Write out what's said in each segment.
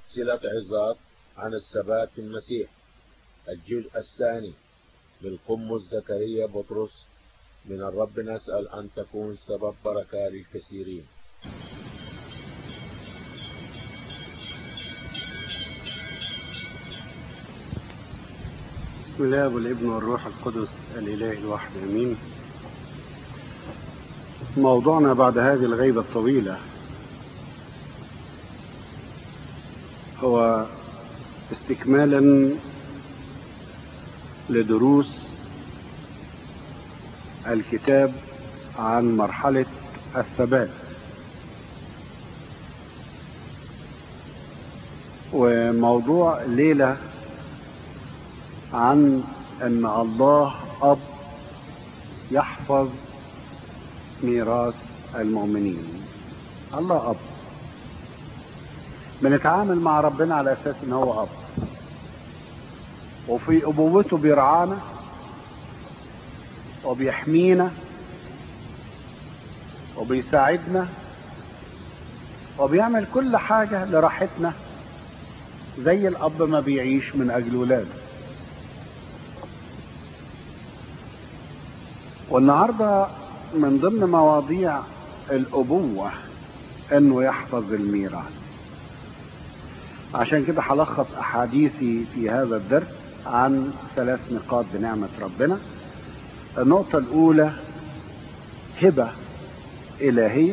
سلسلة عظات عن الثبات في المسيح الجزء الثاني للقمص زكريا بطرس من الرب نسأل أن تكون سبب بركة للكثيرين بسم الله والابن والروح القدس الإله الواحد أمين موضوعنا بعد هذه الغيبة الطويلة هو استكمالا لدروس الكتاب عن مرحلة الثبات وموضوع الليلة عن ان الله اب يحفظ ميراث المؤمنين الله اب بنتعامل مع ربنا على اساس ان هو اب وفي ابوته بيرعانا وبيحمينا وبيساعدنا وبيعمل كل حاجة لراحتنا زي الأب ما بيعيش من أجل ولاده والنهاردة من ضمن مواضيع الأبوة أنه يحفظ الميراث عشان كده هلخص أحاديثي في هذا الدرس عن ثلاث نقاط بنعمة ربنا النقطة الأولى هبة إلهية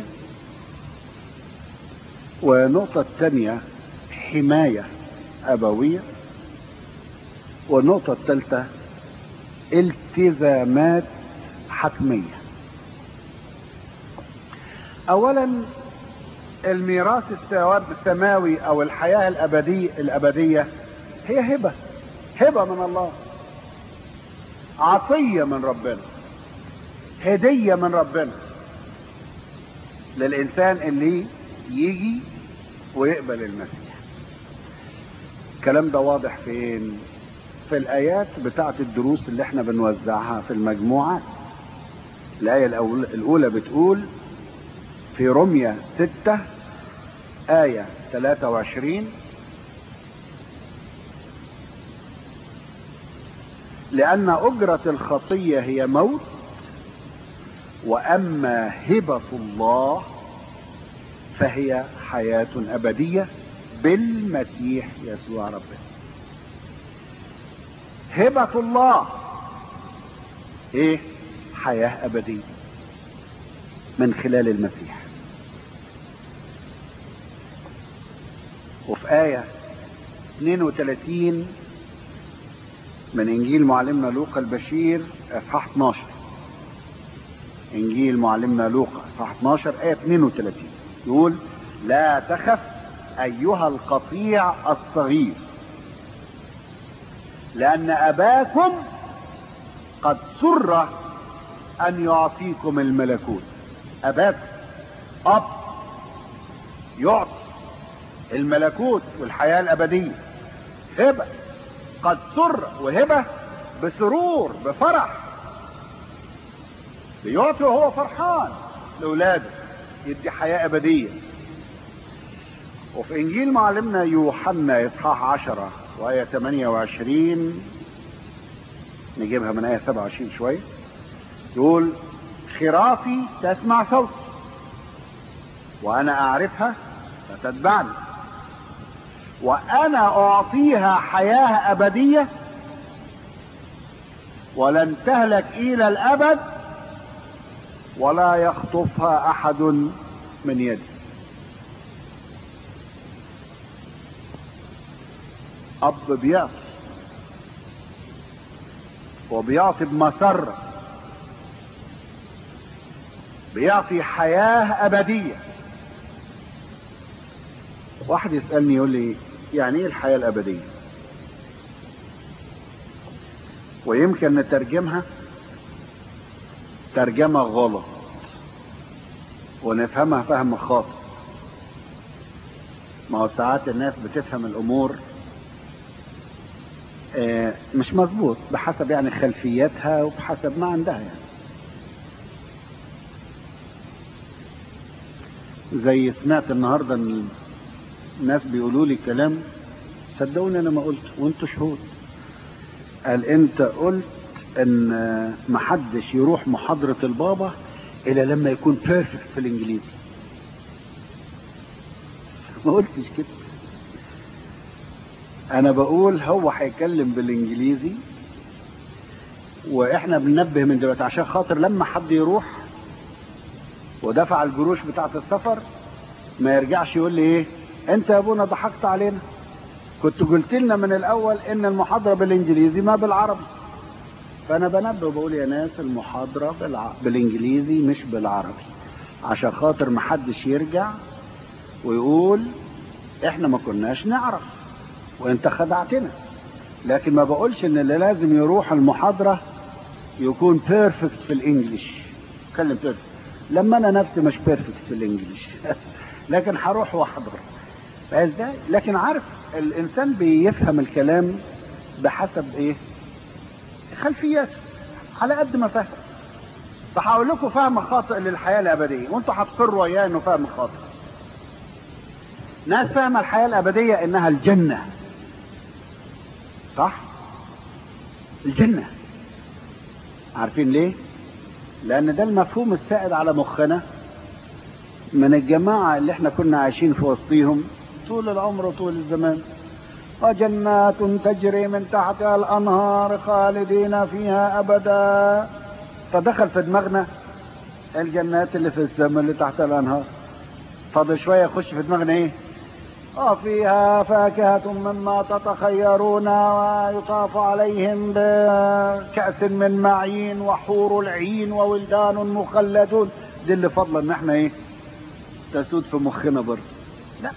والنقطة الثانية حماية أبوية والنقطة الثالثة التزامات حتمية أولا الميراث السماوي أو الحياة الأبدية الأبدية هي هبة هبة من الله عطية من ربنا هدية من ربنا للإنسان اللي يجي ويقبل المسيح الكلام ده واضح فين في الآيات بتاعة الدروس اللي احنا بنوزعها في المجموعات الآية الأولى بتقول في رمية ستة آية 23 لأن أجرة الخطية هي موت وأما هبة الله فهي حياة أبدية بالمسيح يسوع ربنا هبة الله ايه حياة أبدية من خلال المسيح وفي آية 32 من إنجيل معلمنا لوقا البشير إصحاح 12 إنجيل معلمنا لوقا إصحاح 12 آية 32 يقول لا تخف أيها القطيع الصغير لأن أباكم قد سر أن يعطيكم الملكوت أباكم أب يعطي الملكوت والحياة الأبدية هبة قد سر وهبة بسرور بفرح بيعطي وهو فرحان لأولاده يدي حياة أبدية وفي إنجيل معلمنا يوحنا إصحاح عشرة وآية 28 نجيبها من آية 27 شوية يقول خرافي تسمع صوتي وأنا أعرفها فتتبعني وأنا أعطيها حياة أبدية ولن تهلك إلى الأبد ولا يخطفها أحد من يدي أب بيعطي وبيعطي بمسرة بيعطي حياة أبدية واحد يسألني يقول لي يعني ايه الحياة الأبدية ويمكن نترجمها ترجمة غلط ونفهمها فهم خاطئ ما هو ساعات الناس بتفهم الأمور آه، مش مظبوط بحسب يعني خلفيتها وبحسب ما عندها يعني زي سمعت النهارده ان ناس بيقولوا لي كلام صدقوني انا ما قلت وانتوا شهود قال انت قلت ان محدش يروح محاضرة البابا الا لما يكون بيرفكت في الانجليزي ما قلتش كده انا بقول هو هيتكلم بالانجليزي واحنا بننبه من دلوقتي عشان خاطر لما حد يروح ودفع الجروش بتاعت السفر ما يرجعش يقول لي ايه انت يا ابونا ضحكت علينا كنت قلت لنا من الاول ان المحاضره بالانجليزي ما بالعربي فانا بنبه وبقول يا ناس المحاضره بالع... بالانجليزي مش بالعربي عشان خاطر ما حدش يرجع ويقول احنا ما كناش نعرف وانت خدعتنا لكن ما بقولش ان اللي لازم يروح المحاضره يكون بيرفكت في الانجليش اتكلم بيرفكت لما انا نفسي مش بيرفكت في الانجليش لكن هروح واحضر ازاي لكن عارف الانسان بيفهم الكلام بحسب ايه خلفياته على قد ما فهم فهقول لكم فهم خاطئ للحياه الابديه وانتوا هتقروا وياه انه فهم خاطئ ناس فاهمه الحياه الابديه انها الجنه صح الجنه عارفين ليه لان ده المفهوم السائد على مخنا من الجماعه اللي احنا كنا عايشين في وسطيهم طول العمر وطول الزمان وجنات تجري من تحتها الانهار خالدين فيها ابدا فدخل في دماغنا الجنات اللي في السماء اللي تحت الانهار فاضل شويه يخش في دماغنا ايه وفيها فاكهة مما تتخيرون ويطاف عليهم بكأس من معين وحور العين وولدان مخلدون دي اللي فضلا ان احنا ايه تسود في مخنا برضه لا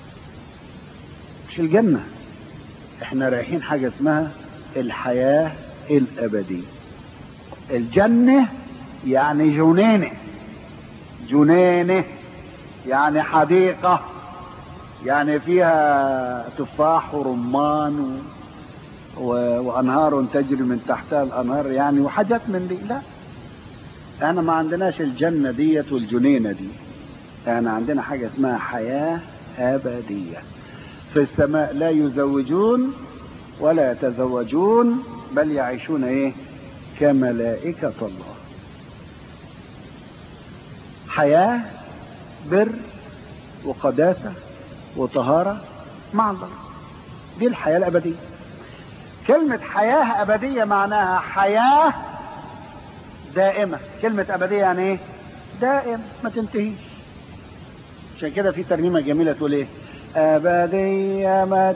مش الجنة احنا رايحين حاجة اسمها الحياة الأبدية الجنة يعني جنينة جنينة يعني حديقة يعني فيها تفاح ورمان و... و... وأنهار تجري من تحتها الأنهار يعني وحاجات من دي لا احنا ما عندناش الجنة ديت والجنينة دي احنا عندنا حاجة اسمها حياة أبدية في السماء لا يزوجون ولا يتزوجون بل يعيشون ايه كملائكة الله حياة بر وقداسة وطهارة مع الله دي الحياة الأبدية كلمة حياة أبدية معناها حياة دائمة كلمة أبدية يعني إيه دائم ما تنتهيش عشان كده في ترنيمة جميلة تقول إيه أبدية ما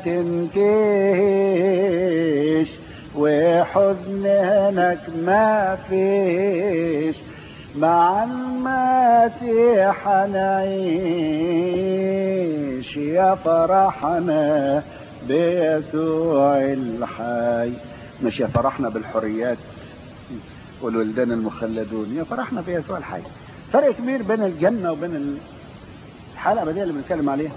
تنتهيش وحزن هناك ما فيش مع المسيح نعيش يا فرحنا بيسوع الحي مش يا فرحنا بالحريات والولدان المخلدون يا فرحنا بيسوع الحي فرق كبير بين الجنة وبين الحالة الأبدية اللي بنتكلم عليها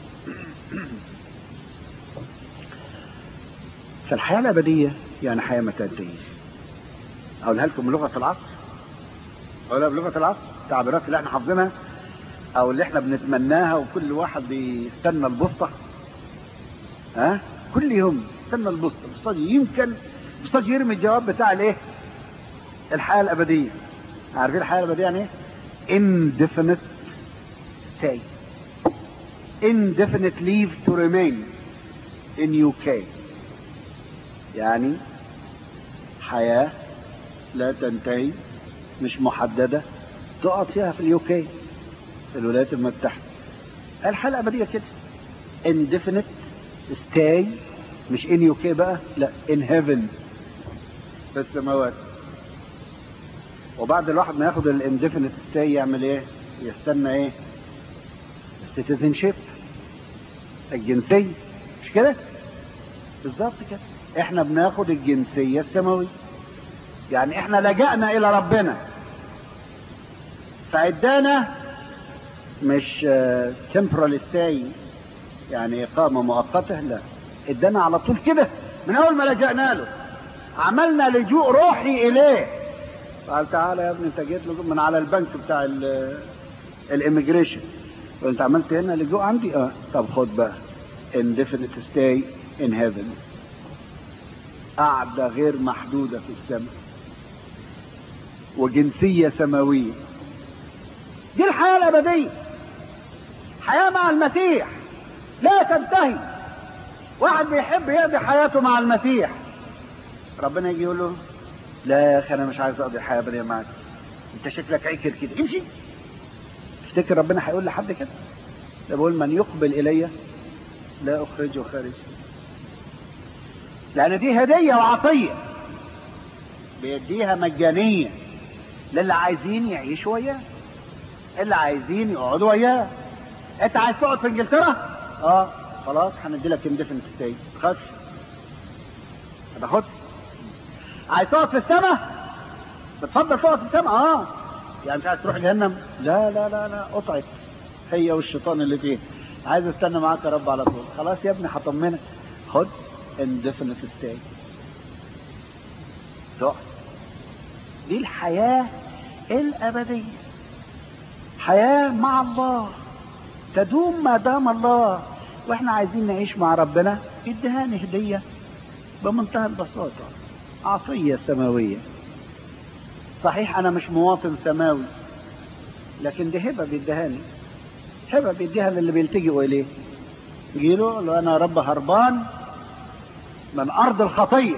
فالحياة الأبدية يعني حياة ما تنتهيش أقولها لكم بلغة العصر أقولها بلغة العصر التعبيرات اللي احنا حافظينها أو اللي احنا بنتمناها وكل واحد بيستنى البسطة ها كل يوم استنى البسطة بسطة يمكن بسطة يرمي الجواب بتاع الايه الحياة الأبدية عارفين الحياة الأبدية يعني ايه indefinite stay indefinite leave to remain in UK يعني حياة لا تنتهي مش محددة تقعد فيها في اليوكي في الولايات المتحدة الحياة الأبدية كده indefinite stay مش in UK بقى لا in heaven في السماوات وبعد الواحد ما ياخد الانديفينيت ستاي يعمل ايه يستنى ايه السيتيزنشيب الجنسية مش كده بالظبط كده احنا بناخد الجنسية السماوية يعني احنا لجأنا الى ربنا فادانا مش temporal stay يعني اقامة مؤقتة لا ادانا على طول كده من اول ما لجأنا له عملنا لجوء روحي اليه قال تعالى يا ابني انت جيت من على البنك بتاع الاميجريشن وانت عملت هنا لجوء عندي اه طب خد بقى indefinite stay in heavens قعدة غير محدودة في السماء وجنسية سماوية دي الحياة الأبدية حياة مع المسيح لا تنتهي واحد بيحب يقضي حياته مع المسيح ربنا يجي يقول له لا يا اخي انا مش عايز اقضي حياه ابديه معاك انت شكلك عكر كده امشي تفتكر ربنا هيقول لحد كده ده بيقول من يقبل الي لا اخرجه خارج لان دي هديه وعطيه بيديها مجانيه للي عايزين يعيشوا وياه اللي عايزين يقعدوا وياه انت عايز تقعد في انجلترا اه خلاص هندي لك اندفنت ستاي تخافش هتاخد عايز تقعد في السماء بتفضل تقعد في السماء اه يعني مش عايز تروح جهنم لا لا لا لا قطعت هي والشيطان اللي فيه عايز استنى معاك يا رب على طول خلاص يا ابني هطمنك خد indefinite stay تقعد دي الحياة الأبدية حياة مع الله تدوم ما دام الله واحنا عايزين نعيش مع ربنا ادهاني هدية بمنتهى البساطة عطية سماوية صحيح انا مش مواطن سماوي لكن دي هبة بيدهاني هبة بيديها للي بيلتجئوا اليه يجي له لو انا يا رب هربان من ارض الخطية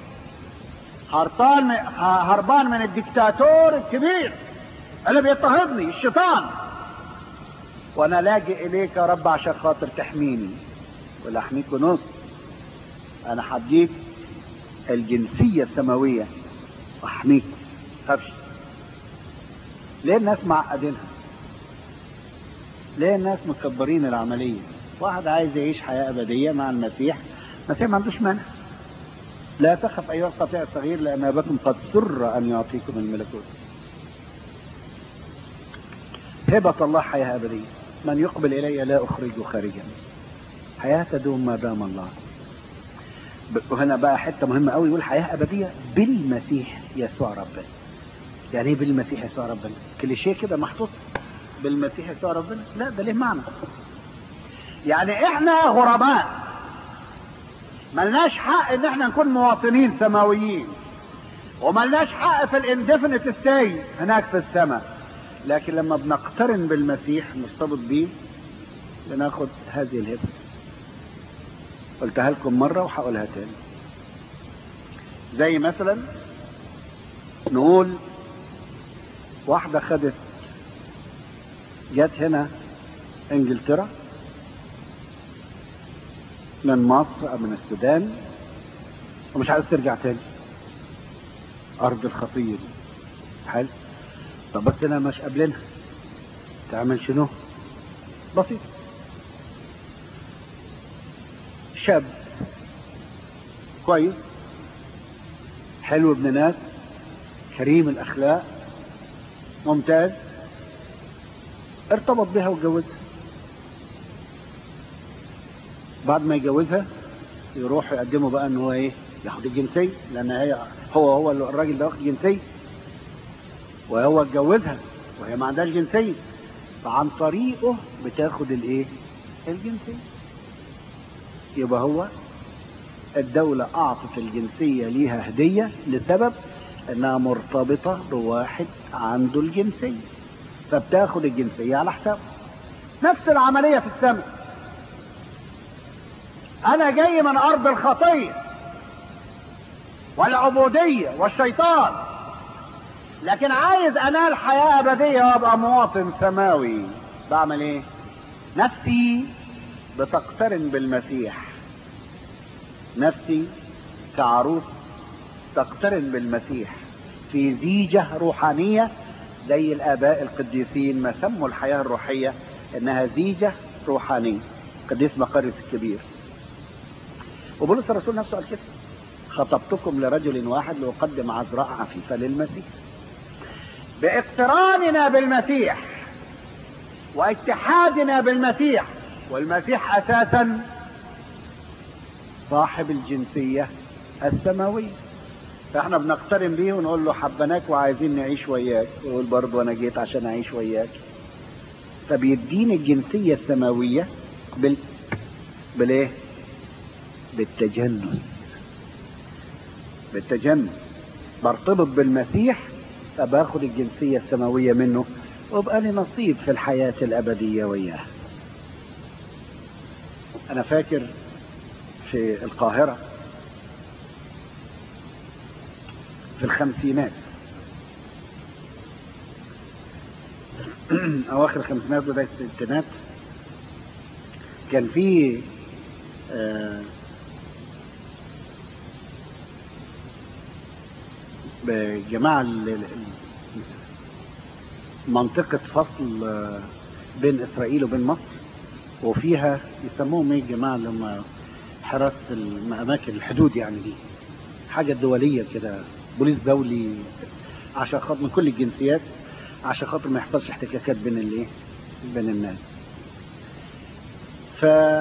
هربان هربان من الدكتاتور الكبير اللي بيضطهدني الشيطان وانا لاجئ اليك يا رب عشان خاطر تحميني ولا احميك نص انا هديك الجنسيه السماويه واحميك خافش ليه الناس معقدينها ليه الناس مكبرين العمليه واحد عايز يعيش حياه ابديه مع المسيح المسيح ما عندوش مانع لا تخف ايها القطيع الصغير لان اباكم قد سر ان يعطيكم الملكوت هبة الله حياة أبدية من يقبل إلي لا أخرجه خارجا حياة تدوم ما دام الله وهنا بقى حتة مهمة قوي يقول حياة أبدية بالمسيح يسوع ربنا يعني ايه بالمسيح يسوع ربنا كليشيه كده محطوط بالمسيح يسوع ربنا لا ده ليه معنى يعني احنا غرباء ملناش حق ان احنا نكون مواطنين سماويين وملناش حق في الاندفنت ستاي هناك في السماء لكن لما بنقترن بالمسيح نرتبط بيه بناخد هذه الهبة قلتها لكم مرة وهقولها تاني زي مثلا نقول واحدة خدت جت هنا انجلترا من مصر او من السودان ومش عايز ترجع تاني ارض الخطية دي حلو طب بس انا مش قابلينها تعمل شنو بسيط شاب كويس حلو ابن ناس كريم الاخلاق ممتاز ارتبط بها واتجوزها بعد ما يجوزها يروح يقدموا بقى ان هو ايه ياخد الجنسيه لان هي هو هو الراجل ده واخد جنسيه وهو اتجوزها وهي ما عندهاش جنسيه فعن طريقه بتاخد الايه الجنسيه يبقى هو الدولة أعطت الجنسية ليها هدية لسبب إنها مرتبطة بواحد عنده الجنسية فبتاخد الجنسية على حسابه نفس العملية في السماء أنا جاي من أرض الخطية والعبودية والشيطان لكن عايز انال حياة ابدية وابقى مواطن سماوي بعمل ايه نفسي بتقترن بالمسيح نفسي كعروس تقترن بالمسيح في زيجة روحانية زي الآباء القديسين ما سموا الحياة الروحية إنها زيجة روحانية قديس مقرس الكبير وبولس الرسول نفسه قال كده خطبتكم لرجل واحد لأقدم عذراء عفيفة للمسيح باقتراننا بالمسيح واتحادنا بالمسيح والمسيح اساسا صاحب الجنسيه السماويه فاحنا بنقترن بيه ونقول له حبناك وعايزين نعيش وياك يقول برضه انا جيت عشان اعيش وياك فبيديني الجنسية السماوية بال بالايه بالتجنس بالتجنس برتبط بالمسيح فباخد الجنسية السماوية منه وبقى لي نصيب في الحياة الأبدية وياه أنا فاكر في القاهرة في الخمسينات أواخر الخمسينات بداية الستينات كان في آه بجماعة ال- ال- منطقة فصل آه، بين إسرائيل وبين مصر وفيها يسموهم ايه الجماعة اللي هم حراسة الأماكن الحدود يعني دي حاجة دولية كده بوليس دولي عشان خاطر من كل الجنسيات عشان خاطر ما يحصلش احتكاكات بين الايه بين الناس ف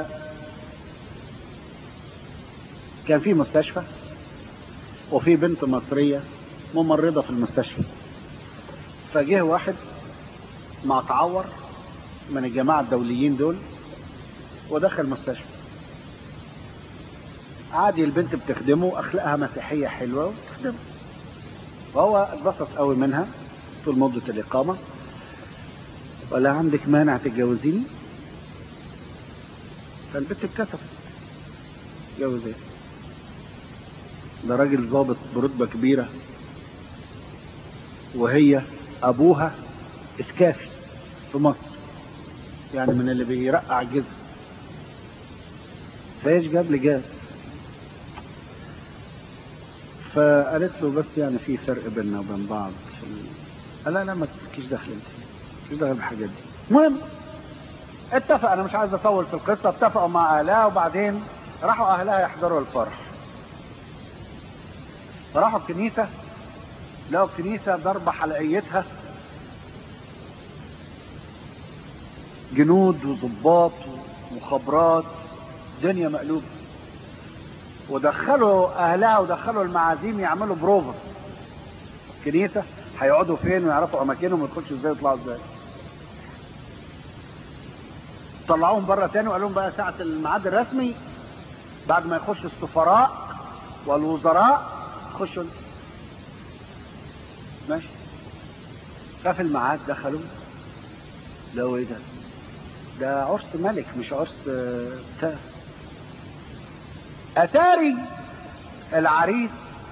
كان في مستشفى وفي بنت مصرية ممرضة في المستشفى فجه واحد مع تعور من الجماعة الدوليين دول ودخل المستشفى عادي البنت بتخدمه اخلاقها مسيحية حلوة وبتخدمه وهو اتبسط قوي منها طول مدة الإقامة ولا عندك مانع تتجوزيني فالبنت اتكسفت جوز ايه ده راجل ضابط برتبة كبيرة وهي أبوها إسكافي في مصر يعني من اللي بيرقع الجزم فايش جاب لي جاز فقالت له بس يعني في فرق بيننا وبين بعض في ال... قال لا لا ما تكيش دخل انت مش دخل بالحاجات دي المهم اتفق انا مش عايز اطول في القصه اتفقوا مع اهلها وبعدين راحوا اهلها يحضروا الفرح فراحوا الكنيسه لقوا الكنيسه ضربه حلقيتها جنود وضباط ومخابرات دنيا مقلوبه ودخلوا اهلها ودخلوا المعازيم يعملوا بروفا كنيسه هيقعدوا فين ويعرفوا اماكنهم ويخشوا ازاي ويطلعوا ازاي طلعوهم بره تاني وقال لهم بقى ساعه الميعاد الرسمي بعد ما يخشوا السفراء والوزراء خشوا ماشي ففي الميعاد دخلوا لو ايه ده ده عرس ملك مش عرس آه، بتاع اتاري العريس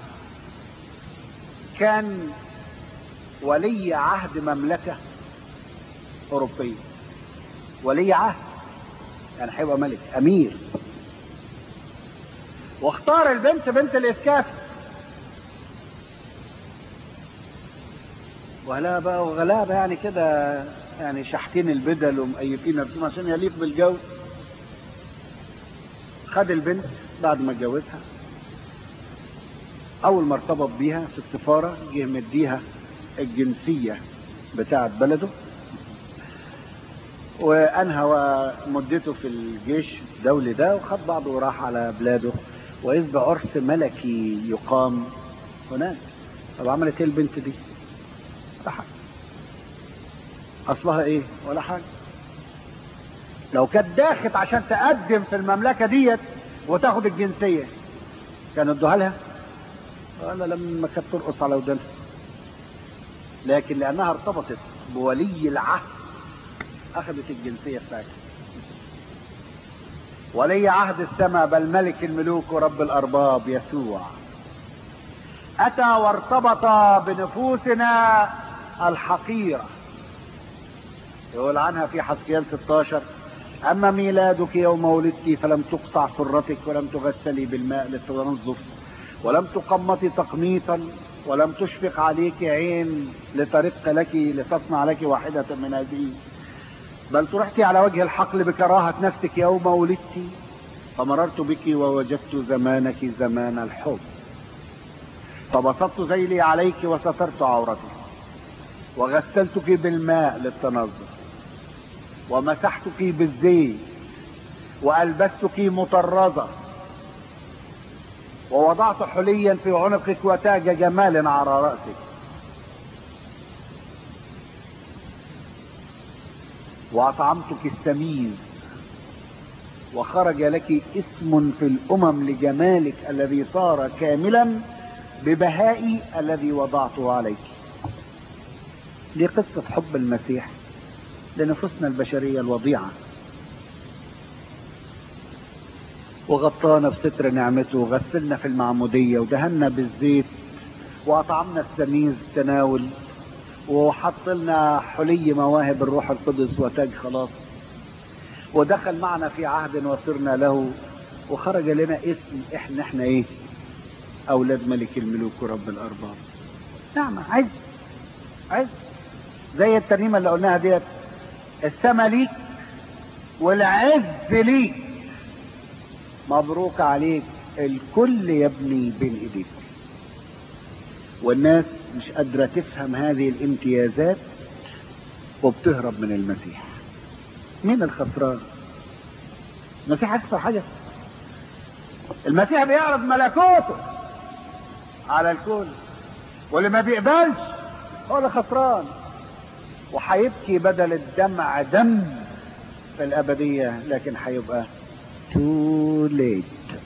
كان ولي عهد مملكة أوروبية ولي عهد يعني هيبقى ملك أمير واختار البنت بنت الإسكاف ولا بقى وغلابة يعني كده يعني شاحتين البدل ومقيفين نفسهم عشان يليق بالجو خد البنت بعد ما اتجوزها اول ما ارتبط بيها في السفاره جه مديها الجنسيه بتاعه بلده وانهى مدته في الجيش الدولي ده وخد بعضه وراح على بلاده واذ بعرس ملكي يقام هناك طب عملت ايه البنت دي؟ ولا حاجه اصلها ايه؟ ولا حاجه لو كانت داخت عشان تقدم في المملكه ديت وتاخد الجنسيه كانوا ادوها لها ولا لما كانت ترقص على ودانها لكن لانها ارتبطت بولي العهد اخذت الجنسيه بتاعتها ولي عهد السماء بل ملك الملوك ورب الارباب يسوع اتى وارتبط بنفوسنا الحقيره يقول عنها في حسكيال 16 أما ميلادك يوم ولدت فلم تقطع سرتك ولم تغسلي بالماء لتنظف ولم تقمطي تقميطا ولم تشفق عليك عين لترق لك لتصنع لك واحدة من هذه بل طرحت على وجه الحقل بكراهة نفسك يوم ولدت فمررت بك ووجدت زمانك زمان الحب فبسطت ذيلي عليك وسترت عورتك وغسلتك بالماء للتنظف ومسحتك بالزيت وألبستك مطرزة ووضعت حليا في عنقك وتاج جمال على رأسك وأطعمتك السميز وخرج لك اسم في الأمم لجمالك الذي صار كاملا ببهائي الذي وضعته عليك دي قصة حب المسيح لنفوسنا البشرية الوضيعة وغطانا بستر نعمته وغسلنا في المعمودية ودهنا بالزيت وأطعمنا السميز التناول وحط لنا حلي مواهب الروح القدس وتاج خلاص ودخل معنا في عهد وصرنا له وخرج لنا اسم احنا احنا ايه اولاد ملك الملوك ورب الارباب نعم عز عز زي الترنيمه اللي قلناها ديت السما ليك والعز ليك مبروك عليك الكل يبني بين ايديك والناس مش قادرة تفهم هذه الامتيازات وبتهرب من المسيح مين الخسران المسيح اكثر حاجة المسيح بيعرض ملكوته على الكل واللي ما بيقبلش هو اللي خسران وهيبكي بدل الدمع دم في الأبدية لكن هيبقى too late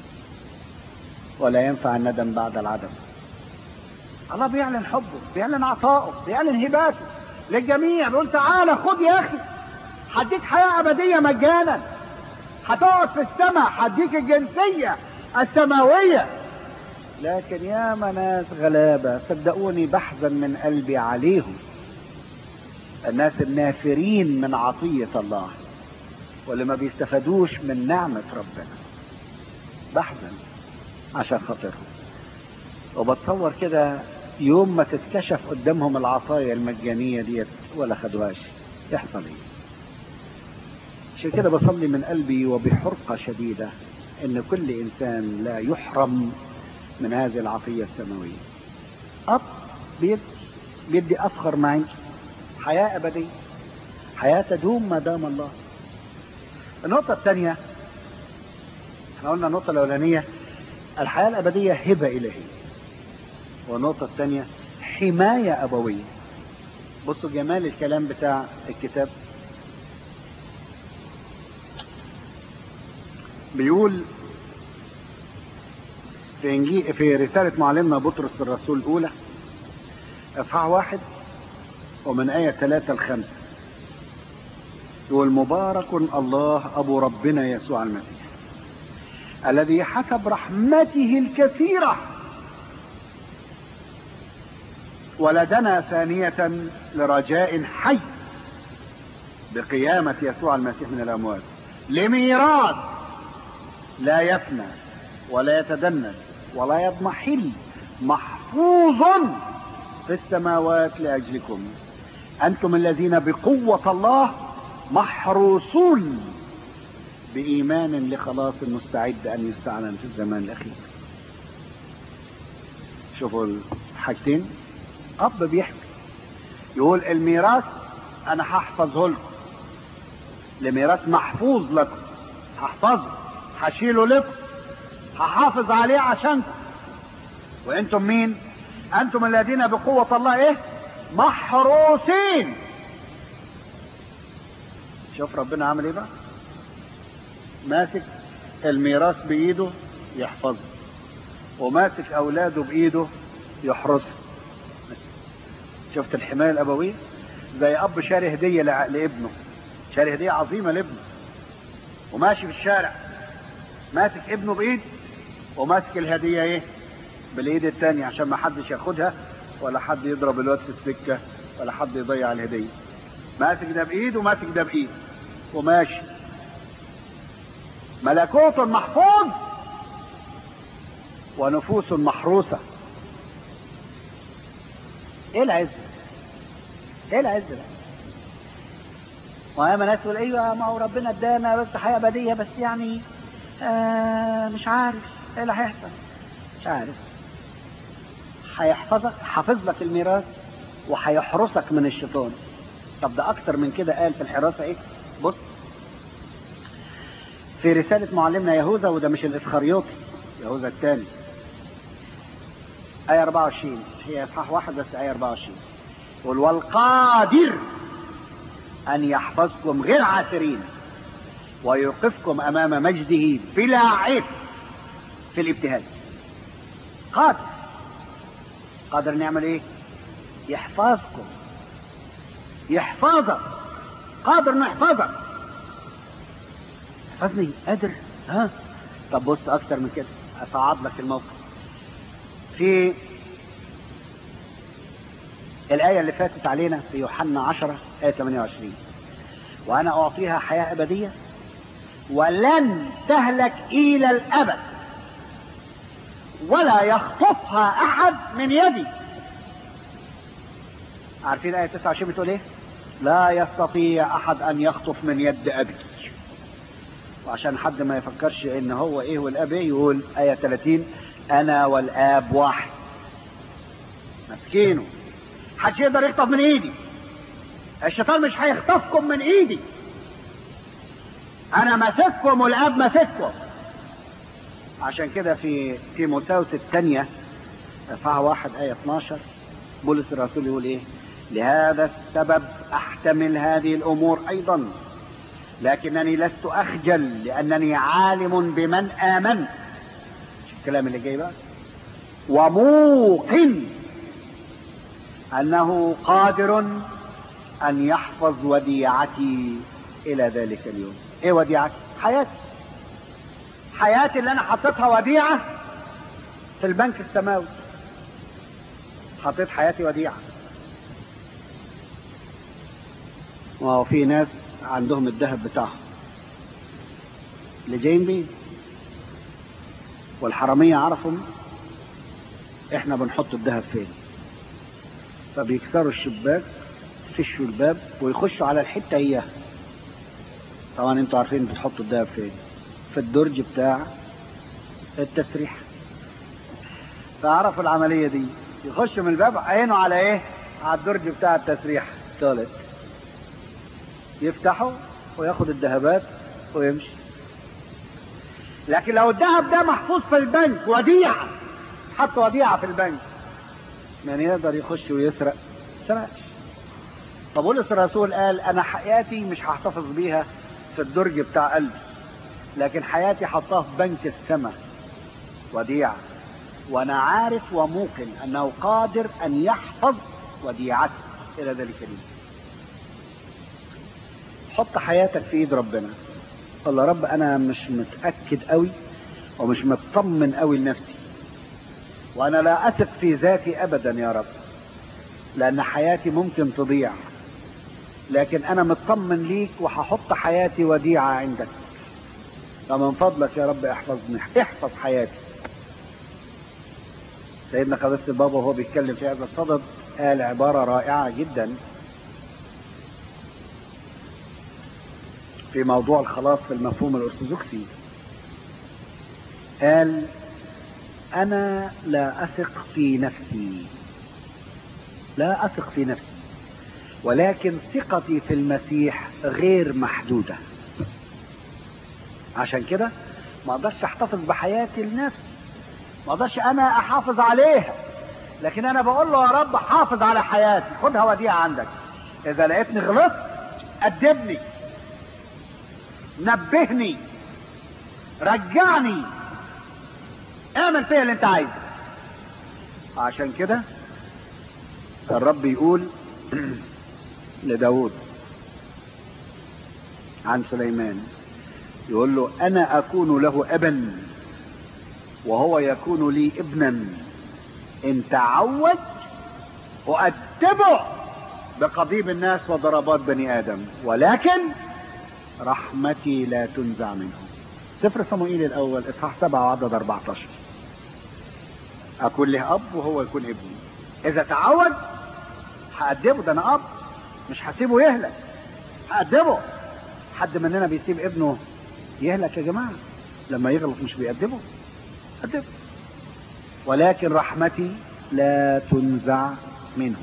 ولا ينفع الندم بعد العدم الله بيعلن حبه بيعلن عطائه بيعلن هباته للجميع بيقول تعالى خد يا اخي هديك حياه ابديه مجانا هتقعد في السماء هديك الجنسيه السماويه لكن يا ناس غلابه صدقوني بحزن من قلبي عليهم الناس النافرين من عطيه الله واللي ما بيستفادوش من نعمه ربنا بحزن عشان خاطرهم وبتصور كده يوم ما تتكشف قدامهم العطايا المجانية ديت ولا خدوهاش يحصل ايه عشان كده بصلي من قلبي وبحرقة شديدة ان كل انسان لا يحرم من هذه العطية السماوية اب بيدي بيدي افخر ما عنده حياة ابدية حياة تدوم ما دام الله النقطة الثانية احنا قلنا النقطة الأولانية الحياة الأبدية هبة إلهية والنقطة الثانية حماية أبوية بصوا جمال الكلام بتاع الكتاب بيقول في إنجيل في رسالة معلمنا بطرس الرسول الأولى إصحاح واحد ومن آية ثلاثة لخمسة يقول مبارك الله أبو ربنا يسوع المسيح الذي حسب رحمته الكثيره ولدنا ثانية لرجاء حي بقيامة يسوع المسيح من الأموات لميراث لا يفنى ولا يتدنس ولا يضمحل محفوظ في السماوات لأجلكم أنتم الذين بقوة الله محروسون بإيمان لخلاص مستعد أن يستعلن في الزمان الأخير شوفوا الحاجتين اب بيحكي يقول الميراث انا هحفظه لكم لميراث محفوظ لكم هحفظه هشيله لكم هحافظ عليه عشانكم وانتم مين انتم الذين بقوة الله ايه محروسين شوف ربنا عامل ايه بقى ماسك الميراث بايده يحفظه وماسك اولاده بايده يحرسه شفت الحماية الأبوية زي أب شاري هدية لابنه شاري هدية عظيمة لابنه وماشي في الشارع ماسك ابنه بإيد وماسك الهدية إيه بالإيد التانية عشان ما حدش ياخدها ولا حد يضرب الواد في السكة ولا حد يضيع الهدية ماسك ده بإيد وماسك ده بإيد وماشي ملكوت محفوظ ونفوس محروسة ايه العز ايه العز ده وياما ناس تقول ايوه ما هو ربنا ادانا بس حياه ابديه بس يعني آه مش عارف ايه اللي هيحصل مش عارف هيحفظك حافظ لك الميراث وهيحرسك من الشيطان طب ده اكتر من كده قال في الحراسه ايه بص في رسالة معلمنا يهوذا وده مش الإسخريوطي يهوذا الثاني آية 24 هي إصحاح واحد بس آية 24 يقول والقادر أن يحفظكم غير عاثرين ويوقفكم أمام مجده بلا عيب في الابتهاج قادر قادر نعمل ايه يحفظكم يحفظك قادر انه يحفظك يحفظني قادر ها طب بص اكتر من كده اصعد لك الموقف في الآية اللي فاتت علينا في يوحنا 10 آية 28 وأنا أعطيها حياة أبدية ولن تهلك إلى الأبد ولا يخطفها أحد من يدي عارفين آية 29 بتقول إيه؟ لا يستطيع أحد أن يخطف من يد أبي وعشان حد ما يفكرش إن هو إيه والأب إيه يقول آية 30 أنا والآب واحد مسكينه محدش يقدر يخطف من ايدي الشيطان مش هيخطفكم من ايدي انا ماسككم والاب ماسككم عشان كده في تيموثاوس الثانية اصحاح واحد آية 12 بولس الرسول يقول ايه؟ لهذا السبب احتمل هذه الامور ايضا لكنني لست اخجل لانني عالم بمن امن شوف الكلام اللي جاي بقى وموقن انه قادر ان يحفظ وديعتي الى ذلك اليوم ايه وديعتي حياتي حياتي اللي انا حطيتها وديعة في البنك السماوي حطيت حياتي وديعة وهو في ناس عندهم الذهب بتاعهم اللي جايين بيه والحرامية عرفوا احنا بنحط الذهب فين فبيكسروا الشباك يفشوا الباب ويخشوا على الحتة اياها طبعا انتوا عارفين بتحطوا الذهب فين في الدرج بتاع التسريح فعرفوا العملية دي يخشوا من الباب عينه على ايه على الدرج بتاع التسريح تولد يفتحوا وياخد الذهبات ويمشي لكن لو الذهب ده محفوظ في البنك وديعة حط وديعة في البنك من يقدر يخش ويسرق سرقش فبولس الرسول قال انا حياتي مش هحتفظ بيها في الدرج بتاع قلبي لكن حياتي حطها في بنك السماء وديعة وانا عارف وموقن انه قادر ان يحفظ وديعتي الى ذلك اليوم حط حياتك في ايد ربنا قال يا رب انا مش متاكد قوي ومش مطمن قوي لنفسي وانا لا اثق في ذاتي ابدا يا رب لان حياتي ممكن تضيع لكن انا مطمن ليك وهحط حياتي وديعة عندك فمن فضلك يا رب احفظني احفظ حياتي سيدنا قداسة البابا وهو بيتكلم في هذا الصدد قال عبارة رائعة جدا في موضوع الخلاص في المفهوم الأرثوذكسي قال أنا لا أثق في نفسي لا أثق في نفسي ولكن ثقتي في المسيح غير محدودة عشان كده ما اقدرش احتفظ بحياتي لنفسي ما اقدرش انا احافظ عليها لكن انا بقول له يا رب حافظ على حياتي خدها وديعة عندك اذا لقيتني غلطت ادبني نبهني رجعني اعمل فيا اللي انت عايزه عشان كده الرب يقول لداود عن سليمان يقول له انا اكون له ابا وهو يكون لي ابنا ان تعود اؤدبه بقضيب الناس وضربات بني ادم ولكن رحمتي لا تنزع منه سفر صموئيل الاول اصحاح 7 وعدد 14 اكون له اب وهو يكون ابني اذا تعود هأدبه ده انا اب مش هسيبه يهلك هأدبه حد مننا بيسيب ابنه يهلك يا جماعة لما يغلط مش بيأدبه أدبه ولكن رحمتي لا تنزع منه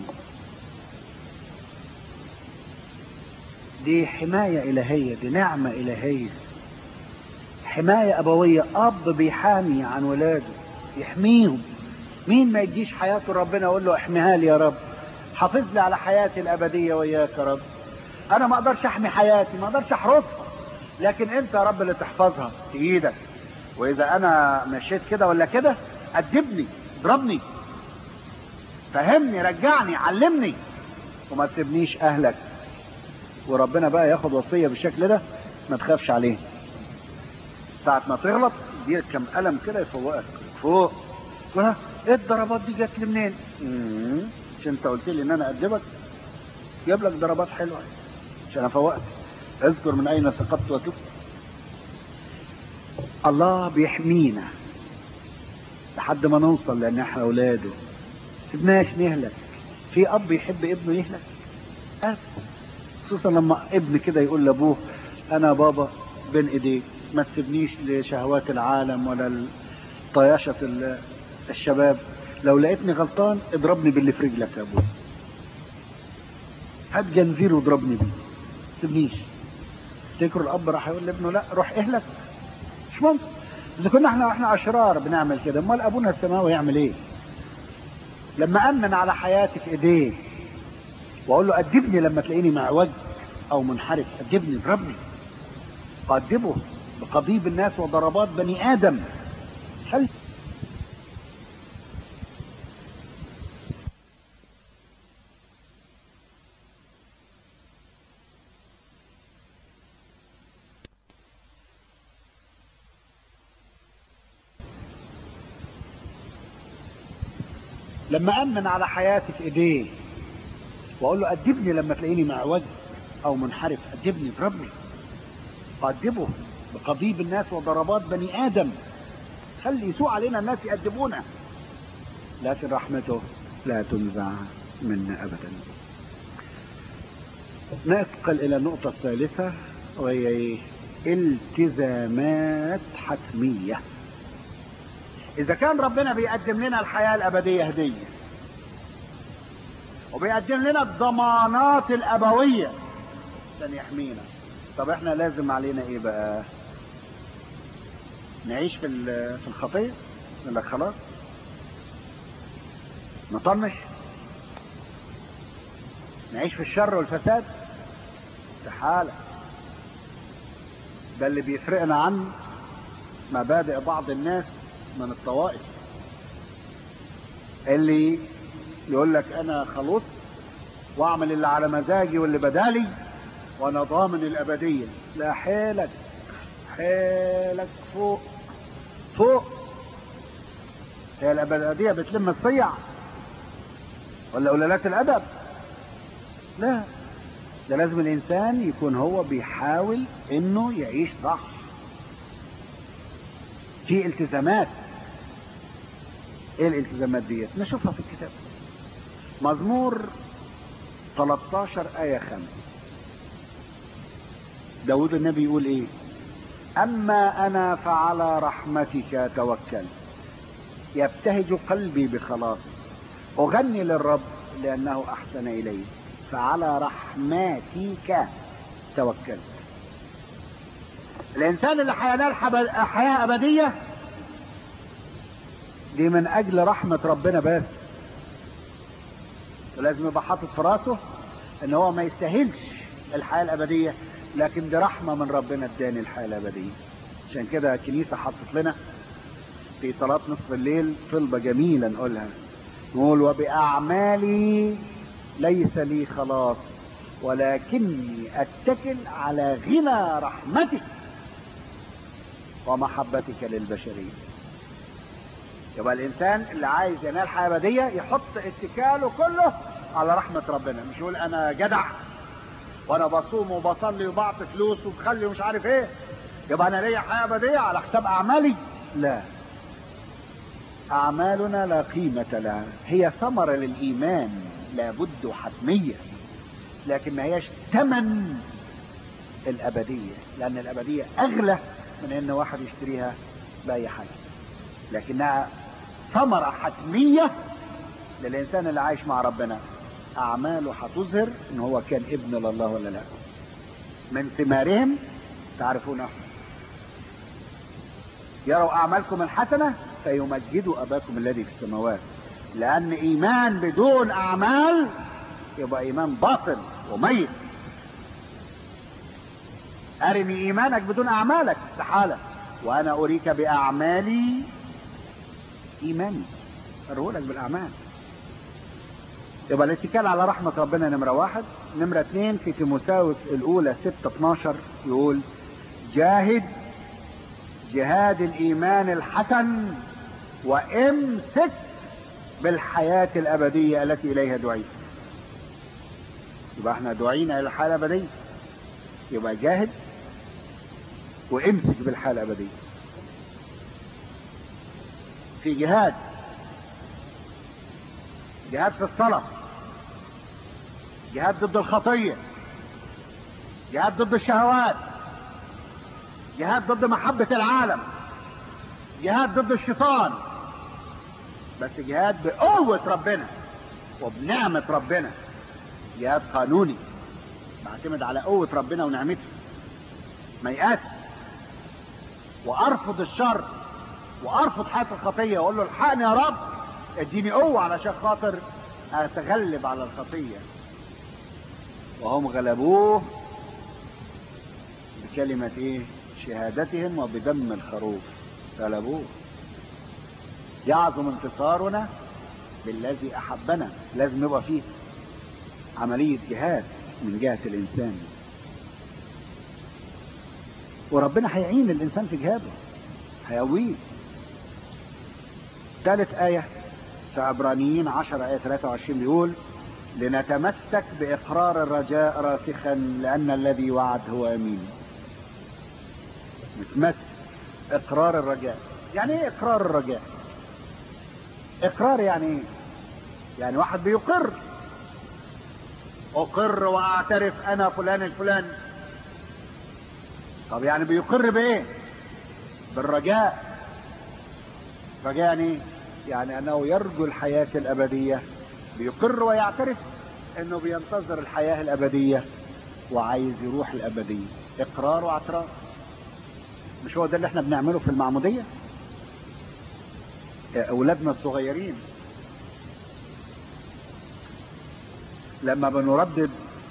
دي حماية إلهية دي نعمة إلهية حماية أبوية أب بيحامي عن ولاده يحميهم مين ما يديش حياته ربنا يقول له احميها لي يا رب حافظ لي على حياتي الأبدية وإياك يا رب انا ما اقدرش احمي حياتي ما اقدرش احرسها لكن انت يا رب اللي تحفظها في ايدك واذا انا مشيت كده ولا كده ادبني اضربني فهمني رجعني علمني وما تسيبنيش اهلك وربنا بقى ياخد وصيه بالشكل ده ما تخافش عليه ساعة ما تغلط يديك كم قلم كده يفوقك فوق ها ايه الضربات دي جت لي منين؟ مم، مش انت قلت لي ان انا ادبك؟ جاب لك ضربات حلوه عشان افوقك اذكر من اين سقطت وتب الله بيحمينا لحد ما نوصل لان احنا اولاده سيبناش نهلك في اب يحب ابنه يهلك أه. خصوصا لما ابن كده يقول لابوه انا بابا بين ايديك ما تسيبنيش لشهوات العالم ولا طياشة ال- الشباب لو لقيتني غلطان اضربني باللي في رجلك يا ابوي هات جنزير واضربني بيه سيبنيش تفتكروا الاب راح يقول لابنه لا روح اهلك مش ممكن اذا كنا احنا احنا اشرار بنعمل كده امال ابونا السماوي يعمل ايه لما امن على حياتي في ايديه واقول له ادبني لما تلاقيني معوج او منحرف ادبني اضربني قدبه بقضيب الناس وضربات بني ادم خلي لما امن على حياتي في ايديه واقول له ادبني لما تلاقيني معوج او منحرف ادبني اضربني قدبه بقضيب الناس وضربات بني ادم خلي يسوء علينا الناس يأدبونا لكن رحمته لا تنزع منا ابدا ننتقل الى النقطة الثالثة وهي ايه؟ التزامات حتمية اذا كان ربنا بيقدم لنا الحياة الابدية هدية وبيقدم لنا الضمانات الابوية عشان يحمينا طب احنا لازم علينا ايه بقى نعيش في ال- في الخطيه يقول لك خلاص نطنش نعيش في الشر والفساد استحالة ده اللي بيفرقنا عن مبادئ بعض الناس من الطوائف اللي يقول لك انا خلصت واعمل اللي على مزاجي واللي بدالي وانا ضامن الابديه لا حيلك حيلك فوق فوق هي الابديه بتلم الصيع ولا قلالات الادب لا ده لازم الانسان يكون هو بيحاول انه يعيش صح في التزامات ايه الالتزامات ديت نشوفها في الكتاب مزمور 13 آية 5 داود النبي يقول ايه اما انا فعلى رحمتك توكلت يبتهج قلبي بخلاص اغني للرب لانه احسن الي فعلى رحمتك توكلت الانسان اللي هينال حب- حياه ابديه دي من اجل رحمه ربنا بس ولازم يبقى حاطط في راسه ان هو ما يستاهلش الحياه الابديه لكن دي رحمه من ربنا اداني الحياه الابديه عشان كده الكنيسه حطت لنا في صلاه نصف الليل طلبه جميله نقولها نقول وباعمالي ليس لي خلاص ولكني اتكل على غنى رحمتك ومحبتك للبشريه يبقى الانسان اللي عايز ينال حياه ابديه يحط اتكاله كله على رحمه ربنا مش يقول انا جدع وانا بصوم وبصلي وبعطي فلوس وبخلي ومش عارف ايه يبقى انا ليا حياه ابديه على حساب اعمالي لا اعمالنا لا قيمه لها هي ثمره للايمان لابد حتميه لكن ما هياش ثمن الابديه لان الابديه اغلى من ان واحد يشتريها باي حاجه لكنها ثمره حتميه للانسان اللي عايش مع ربنا اعماله هتظهر ان هو كان ابن لله ولا لا من ثمارهم تعرفونه يروا اعمالكم الحسنه فيمجدوا اباكم الذي في السماوات لان ايمان بدون اعمال يبقى ايمان باطل وميت ارني ايمانك بدون اعمالك استحالة وانا اريك باعمالي ايماني ارولك بالاعمال يبقى الاتكال على رحمة ربنا نمرة واحد نمرة اتنين في تيموساوس الاولى ستة اتناشر يقول جاهد جهاد الايمان الحسن وامسك بالحياة الابدية التي اليها دعيت يبقى احنا دعينا الى الحياة الابدية يبقى جاهد وامسك بالحياة الابدية في جهاد جهاد في الصلاة جهاد ضد الخطية جهاد ضد الشهوات جهاد ضد محبة العالم جهاد ضد الشيطان بس جهاد بقوة ربنا وبنعمة ربنا جهاد قانوني بعتمد على قوة ربنا ونعمته ما يأس وارفض الشر وارفض حياة الخطية واقول له الحقني يا رب اديني قوة علشان خاطر اتغلب على الخطية وهم غلبوه بكلمة ايه شهادتهم وبدم الخروف غلبوه يعظم انتصارنا بالذي احبنا بس لازم يبقى فيه عملية جهاد من جهة الانسان وربنا هيعين الانسان في جهاده هيقويه ثالث آية في عبرانيين 10 آية 23 بيقول لنتمسك بإقرار الرجاء راسخا لأن الذي وعد هو أمين نتمسك إقرار الرجاء يعني إيه إقرار الرجاء إقرار يعني إيه يعني واحد بيقر أقر وأعترف أنا فلان الفلان طب يعني بيقر بإيه بالرجاء رجاء يعني إيه يعني انه يرجو الحياة الابدية بيقر ويعترف انه بينتظر الحياة الابدية وعايز يروح الابدية اقرار واعتراف مش هو ده اللي احنا بنعمله في المعمودية اولادنا الصغيرين لما بنردد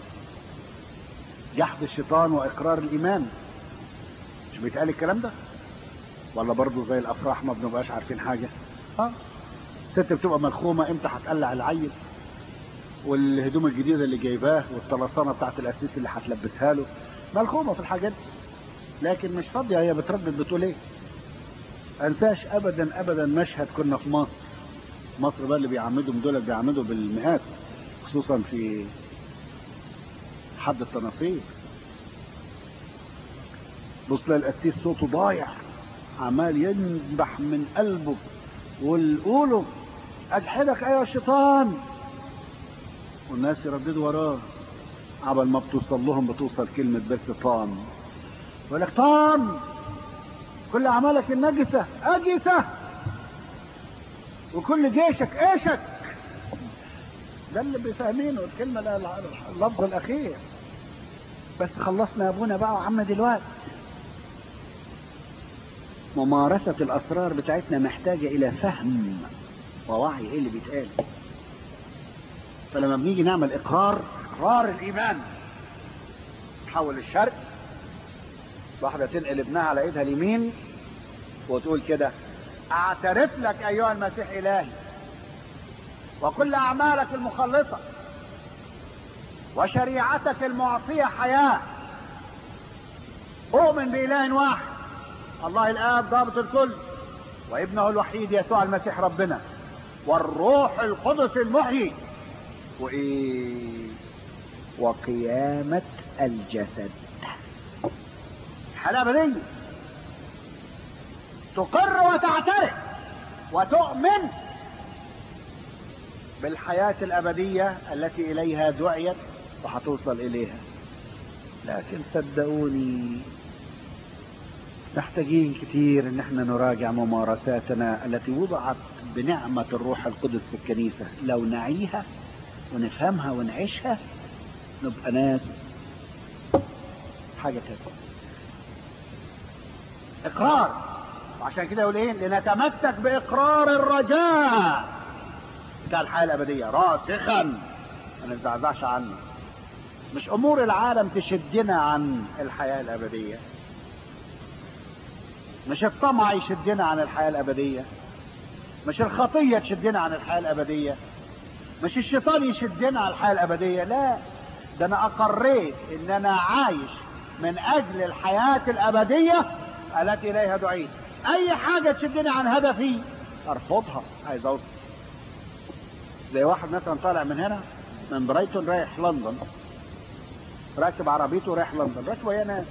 جحد الشيطان واقرار الايمان مش بيتقال الكلام ده ولا برضه زي الافراح ما بنبقاش عارفين حاجه اه ست بتبقى ملخومه امتى هتقلع العيل والهدوم الجديده اللي جايباه والطلسانه بتاعت الاسيس اللي هتلبسها له ملخومه في الحاجات دي لكن مش فاضيه هي بتردد بتقول ايه انساش ابدا ابدا مشهد كنا في مصر مصر بقى اللي بيعمدوا دول بيعمدوا بالمئات خصوصا في حد التناصير بص القسيس صوته ضايع عمال ينبح من قلبه والقولوا اجحدك ايها الشيطان والناس يرددوا وراه عبل ما بتوصل لهم بتوصل كلمة بس طان يقول لك طان كل اعمالك النجسة اجسة وكل جيشك ايشك ده اللي بيفهمينه الكلمة اللفظ الاخير بس خلصنا يا ابونا بقى وعم دلوقتي ممارسة الأسرار بتاعتنا محتاجة إلى فهم ووعي إيه اللي بيتقال فلما بنيجي نعمل إقرار إقرار الإيمان تحول الشرق واحدة تنقل ابنها على إيدها اليمين وتقول كده أعترف لك أيها المسيح إلهي وكل أعمالك المخلصة وشريعتك المعطية حياة أؤمن بإله واحد الله الآب ضابط الكل وابنه الوحيد يسوع المسيح ربنا والروح القدس المحيي وإيه وقيامة الجسد حالة أبدية تقر وتعترف وتؤمن بالحياة الأبدية التي إليها دعيت وهتوصل إليها لكن صدقوني محتاجين كتير ان احنا نراجع ممارساتنا التي وضعت بنعمة الروح القدس في الكنيسة لو نعيها ونفهمها ونعيشها نبقى ناس حاجة تانية اقرار وعشان كده يقول ايه لنتمسك باقرار الرجاء بتاع الحياة الابدية راسخا ما نتزعزعش عنه مش امور العالم تشدنا عن الحياة الابدية مش الطمع يشدنا عن الحياة الابدية مش الخطية تشدنا عن الحياة الابدية مش الشيطان يشدنا عن الحياة الابدية لا ده انا اقريت ان انا عايش من اجل الحياة الابدية التي اليها دعيت اي حاجة تشدني عن هدفي ارفضها عايز اوصل زي واحد مثلا طالع من هنا من برايتون رايح لندن راكب عربيته رايح لندن راكب ويا ناس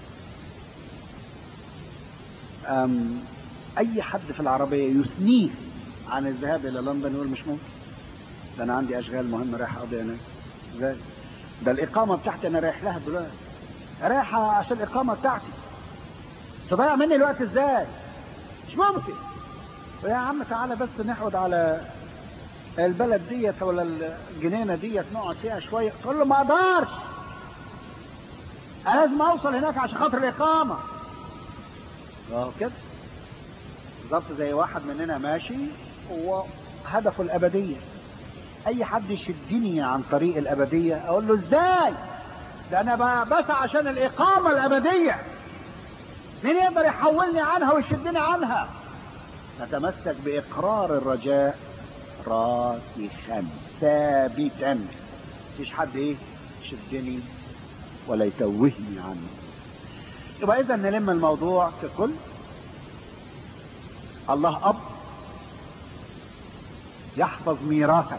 أم اي حد في العربية يثنيه عن الذهاب الى لندن يقول مش ممكن ده انا عندي اشغال مهمة رايح اقضي هناك ازاي ده الاقامة بتاعتي انا رايح لها دلوقتي رايح عشان الاقامة بتاعتي تضيع مني الوقت ازاي مش ممكن يا عم تعالى بس نحود على البلد ديت ولا الجنينة ديت نقعد فيها شوية تقول له ما اقدرش انا لازم اوصل هناك عشان خاطر الاقامة اه كده بالظبط زي واحد مننا ماشي وهدفه الابدية اي حد يشدني عن طريق الابدية اقول له ازاي ده انا بسعى عشان الاقامة الابدية مين يقدر يحولني عنها ويشدني عنها نتمسك باقرار الرجاء راسخا ثابتا مفيش حد ايه يشدني ولا يتوهني عنه يبقى اذا نلم الموضوع ككل الله اب يحفظ ميراثك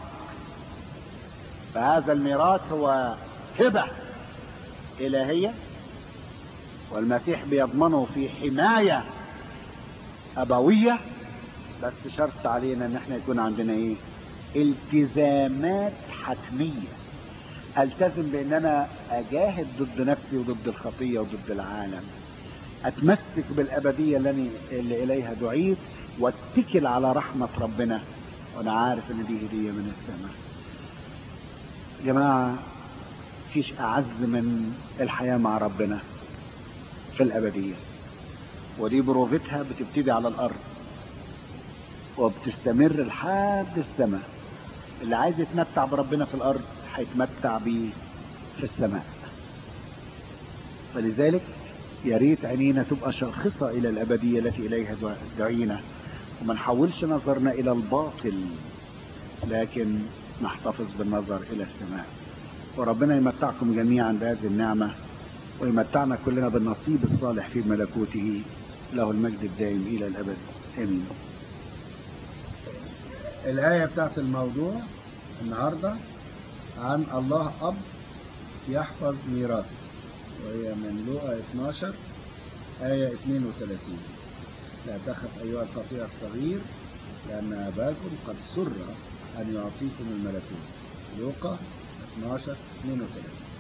فهذا الميراث هو هبه الهيه والمسيح بيضمنه في حمايه ابويه بس شرط علينا ان احنا يكون عندنا ايه التزامات حتميه التزم بان انا اجاهد ضد نفسي وضد الخطيه وضد العالم اتمسك بالابديه اللي, اللي اليها دعيت واتكل على رحمه ربنا وانا عارف ان دي هديه من السماء يا جماعه مفيش اعز من الحياه مع ربنا في الابديه ودي بروفتها بتبتدي على الارض وبتستمر لحد السماء اللي عايز يتمتع بربنا في الارض هيتمتع بيه في السماء فلذلك يا ريت عينينا تبقى شاخصة إلى الأبدية التي إليها دعينا وما نحولش نظرنا إلى الباطل لكن نحتفظ بالنظر إلى السماء وربنا يمتعكم جميعا بهذه النعمة ويمتعنا كلنا بالنصيب الصالح في ملكوته له المجد الدائم إلى الأبد آمين الآية بتاعت الموضوع النهاردة عن الله أب يحفظ ميراثه وهي من لوقا 12 آية 32 لا تخف أيها القطيع الصغير لأن أباكم قد سر أن يعطيكم الملكوت لوقا 12 32